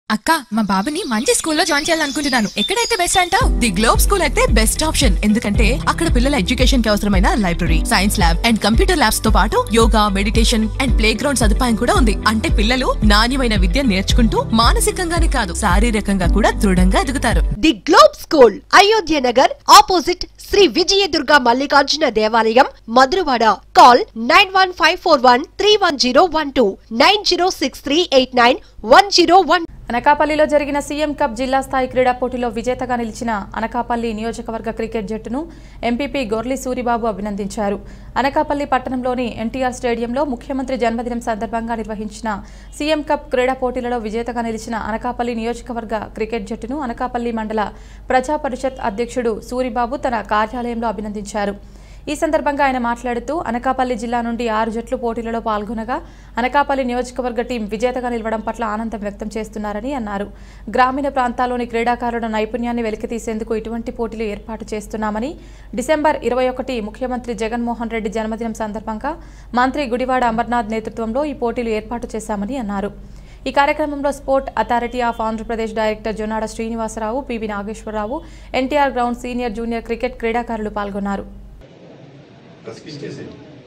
అక్క మా బాబుని మంచి స్కూల్లో జాయిన్ చేయాలనుకుంటున్నాను ఎక్కడైతే బెస్ట్ అంటావు ది గ్లోబ్ స్కూల్ అయితే బెస్ట్ ఆప్షన్ ఎందుకంటే అక్కడ పిల్లల ఎడ్యుకేషన్ కి అవసరమైన library science lab and computer labs తో పాటు yoga meditation and playground సదుపాయం కూడా ఉంది అంటే పిల్లలు నాణ్యమైన విద్య నేర్చుకుంటూ మానసికంగానే కాదు శారీరకంగా కూడా దృఢంగా ఎదుగుతారు the Globe School Ayodhya Nagar opposite Shri Vijayadurga Mallikarjuna దేవాలయం Madhurawada call nine one five four one three one zero one two nine zero six three eight nine one zero one అనకాపల్లిలో జరిగిన సీఎం కప్ జిల్లా స్థాయి క్రీడా పోటీలో విజేతగా నిలిచిన అనకాపల్లి నియోజకవర్గ క్రికెట్ జట్టును ఎంపీపీ గొర్లి సూరిబాబు అభినందించారు అనకాపల్లి పట్టణంలోని ఎన్టీఆర్ స్టేడియంలో ముఖ్యమంత్రి జన్మదినం సందర్భంగా నిర్వహించిన సీఎం కప్ క్రీడా పోటీలలో విజేతగా నిలిచిన అనకాపల్లి నియోజకవర్గ క్రికెట్ జట్టును అనకాపల్లి మండల ప్రజా పరిషత్ అధ్యక్షుడు సూరిబాబు తన కార్యాలయంలో అభినందించారు ఈ సందర్భంగా ఆయన మాట్లాడుతూ అనకాపల్లి జిల్లా నుండి ఆరు జట్లు పోటీలలో పాల్గొనగా అనకాపల్లి నియోజకవర్గ టీం విజేతగా నిలవడం పట్ల ఆనందం వ్యక్తం చేస్తున్నారని అన్నారు గ్రామీణ ప్రాంతాల్లోని క్రీడాకారుల నైపుణ్యాన్ని వెలికితీసేందుకు ఇటువంటి పోటీలు ఏర్పాటు చేస్తున్నామని డిసెంబర్ ఇరవై ఒకటి ముఖ్యమంత్రి జగన్మోహన్ రెడ్డి జన్మదినం సందర్భంగా మంత్రి గుడివాడ అమర్నాథ్ నేతృత్వంలో ఈ పోటీలు ఏర్పాటు చేశామని అన్నారు ఈ కార్యక్రమంలో sport authority of Andhra Pradesh director Jonnada Srinivasarao PV Nageswararao NTR ground senior junior cricket క్రీడాకారులు పాల్గొన్నారు కసికిచ్చేసి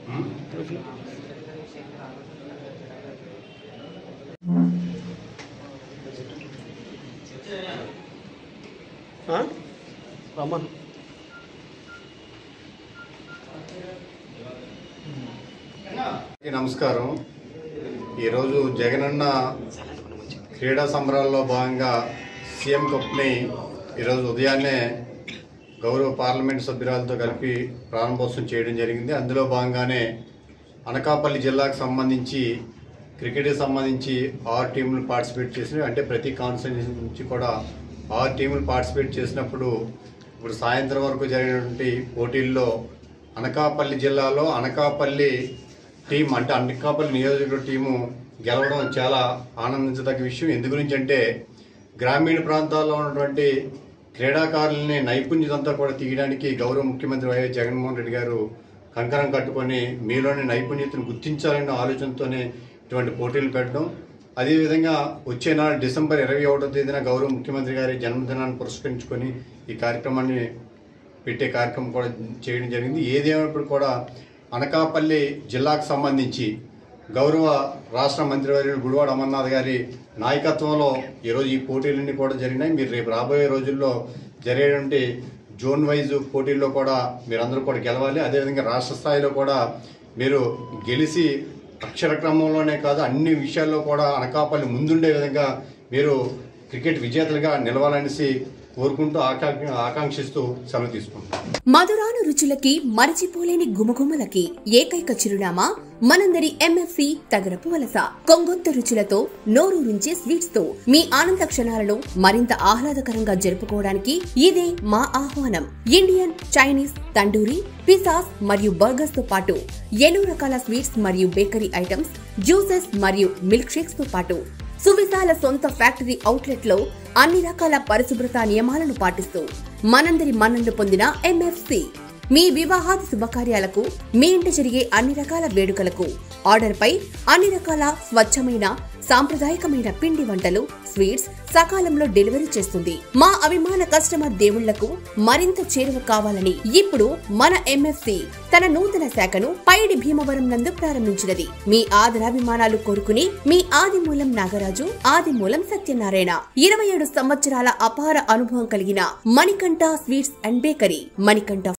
రమ్మన్ అందరికీ నమస్కారం ఈరోజు జగనన్న క్రీడా సంబరాల్లో భాగంగా సీఎం కప్ని ఈరోజు ఉదయాన్నే గౌరవ పార్లమెంట్ సభ్యురాలతో కలిపి ప్రారంభోత్సవం చేయడం జరిగింది అందులో భాగంగానే అనకాపల్లి జిల్లాకు సంబంధించి క్రికెట్కి సంబంధించి ఆరు టీంలు పార్టిసిపేట్ చేసినవి అంటే ప్రతి కాన్స్టిట్యూన్సీ నుంచి కూడా ఆరు టీంలు పార్టిసిపేట్ చేసినప్పుడు ఇప్పుడు సాయంత్రం వరకు జరిగినటువంటి పోటీల్లో అనకాపల్లి జిల్లాలో అనకాపల్లి టీం అంటే అనకాపల్లి నియోజకవర్గ టీము గెలవడం చాలా ఆనందించదగ్గ విషయం ఎందు గురించి అంటే గ్రామీణ ప్రాంతాల్లో ఉన్నటువంటి క్రీడాకారులని నైపుణ్యతంతా కూడా తీయడానికి గౌరవ ముఖ్యమంత్రి వైఎస్ జగన్మోహన్ రెడ్డి గారు కంకణం కట్టుకొని మీలోని నైపుణ్యతను గుర్తించాలనే ఆలోచనతోనే ఇటువంటి పోటీలు పెట్టడం అదేవిధంగా వచ్చే నాడు డిసెంబర్ ఇరవై ఒకటో తేదీన గౌరవ ముఖ్యమంత్రి గారి జన్మదినాన్ని పురస్కరించుకొని ఈ కార్యక్రమాన్ని పెట్టే కార్యక్రమం కూడా చేయడం జరిగింది ఏదేమైనప్పుడు కూడా అనకాపల్లి జిల్లాకు సంబంధించి గౌరవ రాష్ట్ర మంత్రివర్యులు గుడివాడ అమర్నాథ్ గారి నాయకత్వంలో ఈరోజు ఈ పోటీలన్నీ కూడా జరిగినాయి మీరు రేపు రాబోయే రోజుల్లో జరిగేటువంటి జోన్ వైజ్ పోటీల్లో కూడా మీరందరూ కూడా గెలవాలి అదేవిధంగా రాష్ట్ర స్థాయిలో కూడా మీరు గెలిచి అక్షర క్రమంలోనే కాదు అన్ని విషయాల్లో కూడా అనకాపల్లి ముందుండే విధంగా మీరు క్రికెట్ విజేతలుగా నిలవాలనేసి కోరుకుంటూ ఆకా ఆకాంక్షిస్తూ సెలవు తీసుకుంటాం మధురాను రుచులకి మరచిపోలేని గుమగుమలకి ఏకైక చిరునామా మనందరి ఎంఎఫ్సి తగరపు వలస కొంగొత్త రుచులతో నోరూరించే స్వీట్స్ తో మీ ఆనంద క్షణాలను మరింత ఆహ్లాదకరంగా జరుపుకోవడానికి ఇదే మా ఆహ్వానం ఇండియన్ చైనీస్ తండూరి పిసాస్ మరియు బర్గర్స్ తో పాటు ఎన్నో రకాల స్వీట్స్ మరియు బేకరీ ఐటమ్స్ జ్యూసెస్ మరియు మిల్క్ షేక్స్ తో పాటు సువిశాల సొంత ఫ్యాక్టరీ అవుట్లెట్ లో అన్ని రకాల పరిశుభ్రత నియమాలను పాటిస్తూ మనందరి మన్ననలు పొందిన ఎంఎఫ్సి మీ వివాహాది శుభకార్యాలకు మీ ఇంట జరిగే అన్ని రకాల వేడుకలకు ఆర్డర్ పై అన్ని రకాల స్వచ్ఛమైన సాంప్రదాయకమైన పిండి వంటలు స్వీట్స్ సకాలంలో డెలివరీ చేస్తుంది మా అభిమాన కస్టమర్ దేవుళ్లకు మరింత చేరువ కావాలని ఇప్పుడు మన ఎంఎఫ్సి తన నూతన శాఖను పైడి భీమవరం నందు ప్రారంభించినది మీ ఆదరాభిమానాలు కోరుకుని మీ ఆదిమూలం నాగరాజు ఆదిమూలం సత్యనారాయణ ఇరవై ఏడు సంవత్సరాల అపార అనుభవం కలిగిన Manikanta sweets and bakery Manikanta